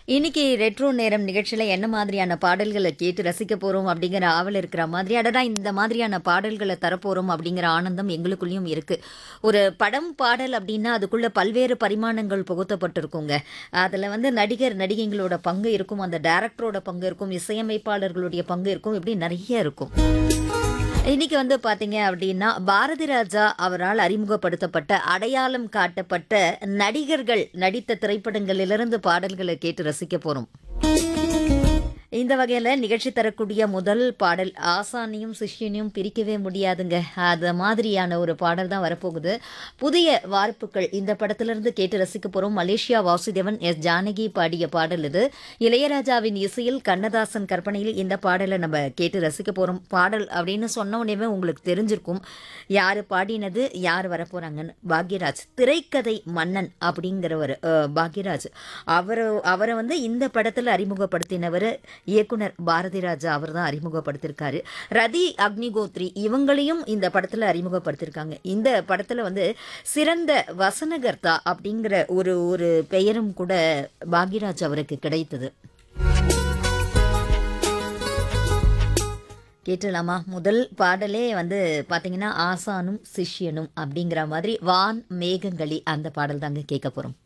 இன்னைக்கு ரெட்ரோ நேரம் நிகழ்ச்சியில் என்ன மாதிரியான பாடல்களை கேட்டு ரசிக்க போகிறோம் அப்படிங்கிற ஆவல் இருக்கிற மாதிரி அடடா இந்த மாதிரியான பாடல்களை தரப்போகிறோம் அப்படிங்கிற ஆனந்தம் எங்களுக்குள்ளேயும் இருக்குது ஒரு படம் பாடல் அப்படின்னா அதுக்குள்ளே பல்வேறு பரிமாணங்கள் புகுத்தப்பட்டிருக்குங்க அதில் வந்து நடிகர் நடிகைங்களோட பங்கு இருக்கும் அந்த டைரக்டரோட பங்கு இருக்கும் இசையமைப்பாளர்களுடைய பங்கு இருக்கும் இப்படி நிறைய இருக்கும் இன்னைக்கு வந்து பாத்தீங்க அப்படின்னா பாரதி ராஜா அவரால் அறிமுகப்படுத்தப்பட்ட அடையாளம் காட்டப்பட்ட நடிகர்கள் நடித்த திரைப்படங்களிலிருந்து பாடல்களை கேட்டு ரசிக்க போறோம் இந்த வகையில் நிகழ்ச்சி தரக்கூடிய முதல் பாடல் ஆசானியும் சிஷ்யனையும் பிரிக்கவே முடியாதுங்க அது மாதிரியான ஒரு பாடல் தான் வரப்போகுது புதிய வார்ப்புகள் இந்த படத்திலிருந்து கேட்டு ரசிக்க போகிறோம் மலேசியா வாசுதேவன் எஸ் ஜானகி பாடிய பாடல் இது இளையராஜாவின் இசையில் கண்ணதாசன் கற்பனையில் இந்த பாடலை நம்ம கேட்டு ரசிக்க போகிறோம் பாடல் அப்படின்னு சொன்ன உடனே உங்களுக்கு தெரிஞ்சிருக்கும் யார் பாடினது யார் வரப்போகிறாங்கன்னு பாக்யராஜ் திரைக்கதை மன்னன் அப்படிங்கிறவர் அஹ், பாக்யராஜ் அவர் அவரை வந்து இந்த படத்தில் அறிமுகப்படுத்தினவர் இயக்குனர் பாரதி ராஜா அவர் தான் அறிமுகப்படுத்தியிருக்காரு ரதி அக்னிகோத்ரி இவங்களையும் இந்த படத்தில் அறிமுகப்படுத்தியிருக்காங்க இந்த படத்தில் வந்து சிறந்த வசனகர்த்தா அப்படிங்கிற ஒரு ஒரு பெயரும் கூட பாக்யராஜ் அவருக்கு கிடைத்தது கேட்டலாமா முதல் பாடலே வந்து பார்த்தீங்கன்னா ஆசானும் சிஷ்யனும் அப்படிங்கிற மாதிரி வான் மேகங்களி அந்த பாடல் தாங்க கேட்க போகிறோம்